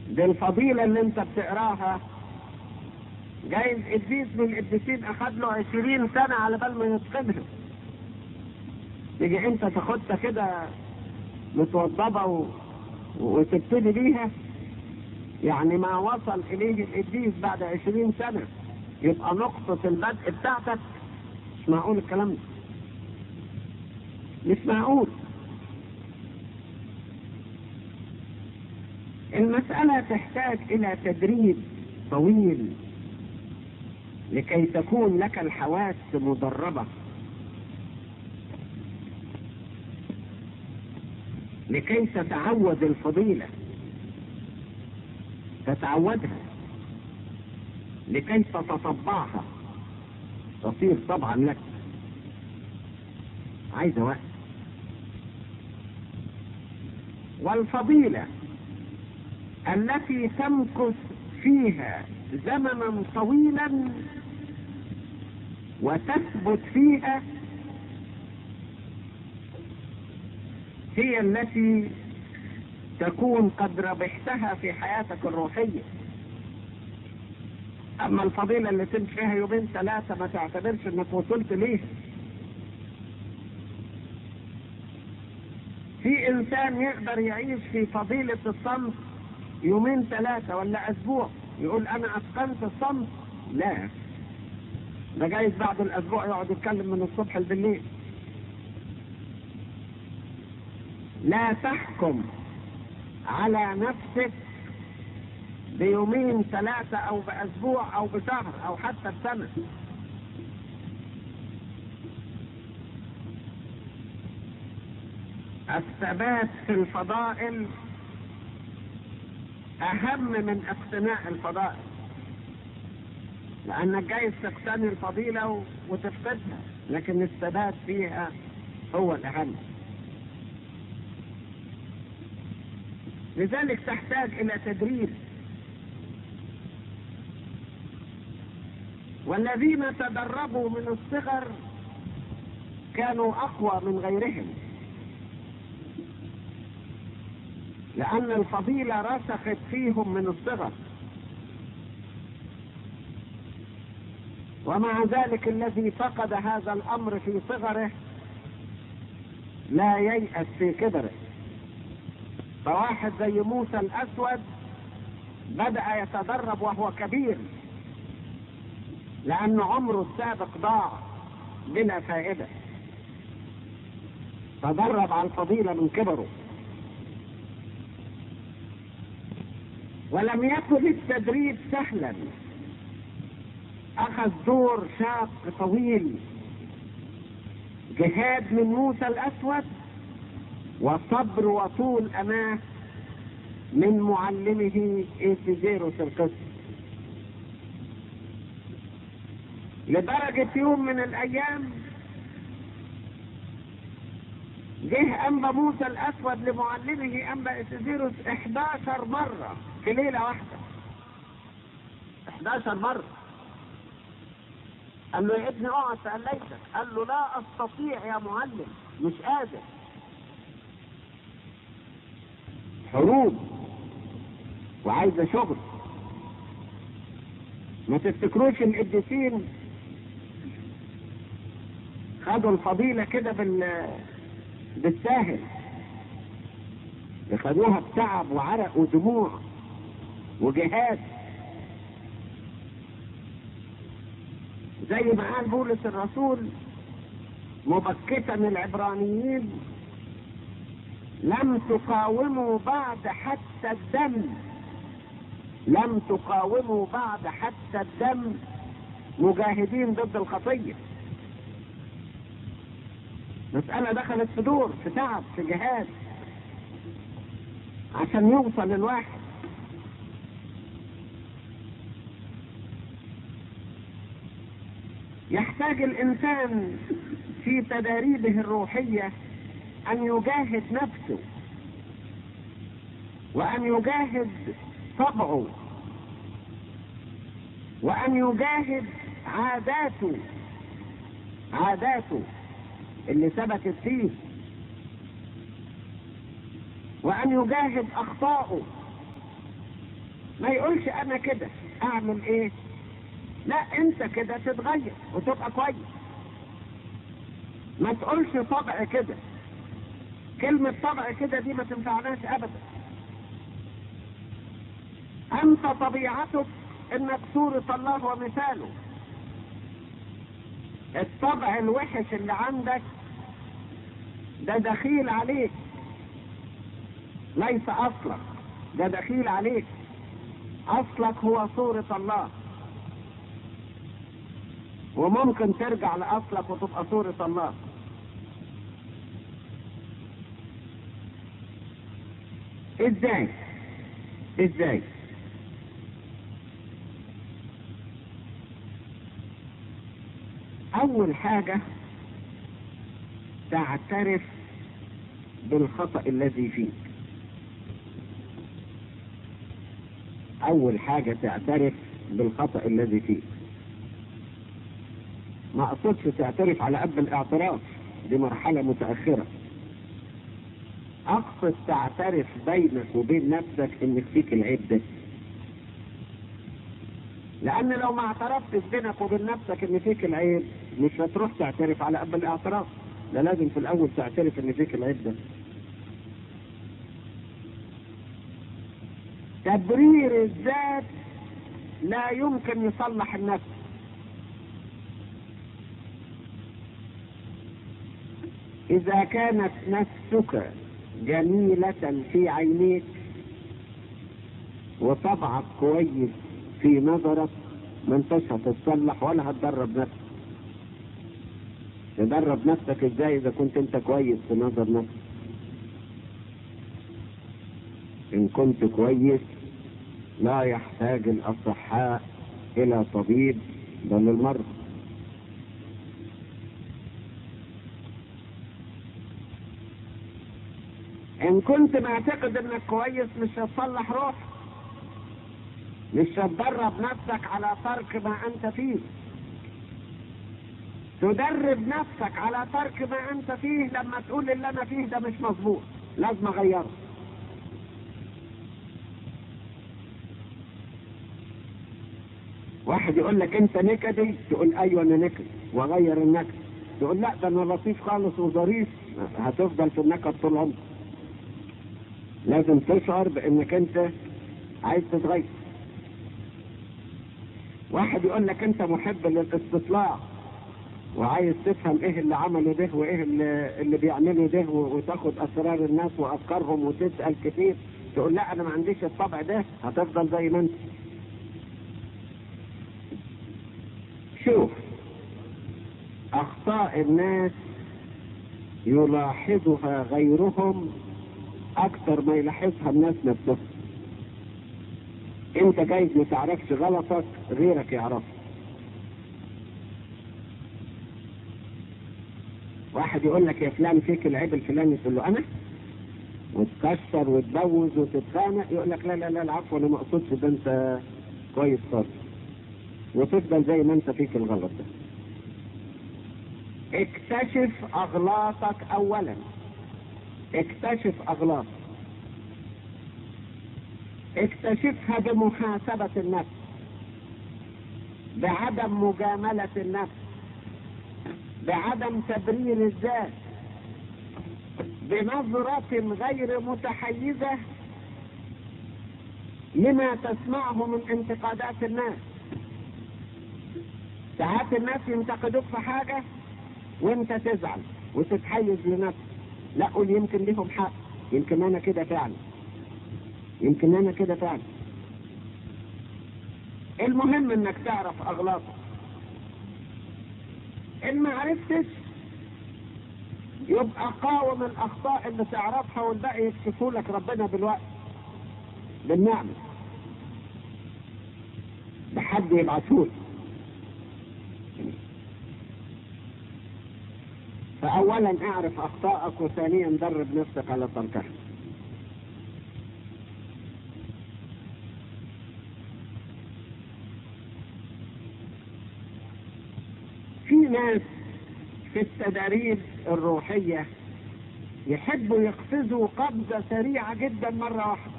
دي الفضيلة اللي انت بتقراها جايز قديس من القديسين اخد له عشرين سنة على بال ما يتقنها تيجي انت تاخدها كده متوضبة و... وتبتدي بيها يعني ما وصل اليه القديس بعد عشرين سنة يبقى نقطة البدء بتاعتك مش معقول الكلام ده مش معقول المسألة تحتاج إلى تدريب طويل لكي تكون لك الحواس مدربة لكي تتعود الفضيلة تتعودها لكي تتطبعها تصير طبعا لك عايزة وقت والفضيلة التي تمكث فيها زمنا طويلا وتثبت فيها هي التي تكون قد ربحتها في حياتك الروحية أما الفضيلة اللي تمشي فيها يومين ثلاثة ما تعتبرش إنك وصلت ليها في إنسان يقدر يعيش في فضيلة الصمت يومين ثلاثة ولا أسبوع يقول أنا أتقنت الصمت لا ده جايز بعد الأسبوع يقعد يتكلم من الصبح بالليل لا تحكم على نفسك بيومين ثلاثة أو بأسبوع أو بشهر أو حتى بسنة الثبات في الفضائل أهم من اقتناء الفضائل لأنك جايز تقتني الفضيلة وتفقدها لكن الثبات فيها هو الأهم لذلك تحتاج إلى تدريب والذين تدربوا من الصغر كانوا أقوى من غيرهم لأن الفضيلة رسخت فيهم من الصغر ومع ذلك الذي فقد هذا الأمر في صغره لا ييأس في كبره فواحد زي موسى الأسود بدأ يتدرب وهو كبير لأن عمره السابق ضاع بلا فائدة تدرب على الفضيلة من كبره ولم يكن التدريب سهلا أخذ دور شاق طويل جهاد من موسى الأسود وصبر وطول أماه من معلمه إيسيزيروس القسط لدرجة يوم من الأيام جه أنبا موسى الأسود لمعلمه أنبا إيسيزيروس 11 مرة في ليلة واحدة 11 مرة قال له يا ابني اقعد تأليتك قال له لا استطيع يا معلم مش قادر حروب وعايزه شغل ما تفتكروش القديسين خدوا الفضيلة كده بال بالساهل خدوها بتعب وعرق ودموع وجهاد زي ما قال بولس الرسول مبكتا العبرانيين لم تقاوموا بعد حتى الدم لم تقاوموا بعد حتى الدم مجاهدين ضد الخطية مسألة دخلت في دور في تعب في جهاد عشان يوصل الواحد يحتاج الإنسان في تداريبه الروحية أن يجاهد نفسه وأن يجاهد طبعه وأن يجاهد عاداته عاداته اللي ثبتت فيه وأن يجاهد أخطاؤه ما يقولش انا كده اعمل ايه لا انت كده تتغير وتبقى كويس ما تقولش طبع كده كلمة طبع كده دي ما تنفعناش ابدا انت طبيعتك انك صورة الله ومثاله الطبع الوحش اللي عندك ده دخيل عليك ليس اصلك ده دخيل عليك اصلك هو صورة الله وممكن ترجع لاصلك وتبقى صورة الله ازاي ازاي اول حاجة تعترف بالخطأ الذي فيك اول حاجة تعترف بالخطأ الذي فيك ما اقصدش تعترف على قبل الاعتراف دي مرحلة متأخرة اقصد تعترف بينك وبين نفسك ان فيك العيب ده لان لو ما اعترفتش بينك وبين نفسك ان فيك العيب مش هتروح تعترف على قبل الاعتراف ده لازم في الاول تعترف ان فيك العيب ده تبرير الذات لا يمكن يصلح النفس إذا كانت نفسك جميلة في عينيك وطبعك كويس في نظرك ما انتش هتتصلح ولا هتدرب نفسك تدرب نفسك ازاي اذا كنت انت كويس في نظر نفسك ان كنت كويس لا يحتاج الاصحاء الى طبيب بل المرضى ان كنت معتقد انك كويس مش هتصلح روحك مش هتدرب نفسك على ترك ما انت فيه تدرب نفسك على ترك ما انت فيه لما تقول اللي انا فيه ده مش مظبوط لازم اغيره واحد يقول لك انت نكدي تقول ايوه انا نكد واغير النكد تقول لا ده انا لطيف خالص وظريف هتفضل في النكد طول عمرك لازم تشعر بانك انت عايز تتغير واحد يقول لك انت محب للاستطلاع وعايز تفهم ايه اللي عمله ده وايه اللي, اللي بيعمله ده وتاخد اسرار الناس وافكارهم وتسال كتير تقول لا انا ما عنديش الطبع ده هتفضل زي ما انت شوف اخطاء الناس يلاحظها غيرهم اكثر ما يلاحظها الناس نفسهم انت جايز ما تعرفش غلطك غيرك يعرف واحد يقول لك يا فلان فيك العيب الفلاني تقول له انا وتكسر وتبوز وتتخانق يقول لك لا لا لا العفو انا ما اقصدش ده انت كويس خالص وتفضل زي ما انت فيك الغلط ده اكتشف اغلاطك اولا اكتشف اغلاطك اكتشفها بمحاسبة النفس بعدم مجاملة النفس بعدم تبرير الذات بنظرة غير متحيزة لما تسمعه من انتقادات الناس ساعات الناس ينتقدوك في حاجة وانت تزعل وتتحيز لنفسك لا قول يمكن لهم حق يمكن انا كده فعلا يمكن انا كده فعلا المهم انك تعرف اغلاطك ان ما عرفتش يبقى قاوم الاخطاء اللي تعرفها والباقي يكشفوا لك ربنا بالوقت بالنعمه بحد يبعثوه فأولا اعرف أخطائك وثانيا درب نفسك على تركها في ناس في التدريب الروحية يحبوا يقفزوا قفزة سريعة جدا مرة واحدة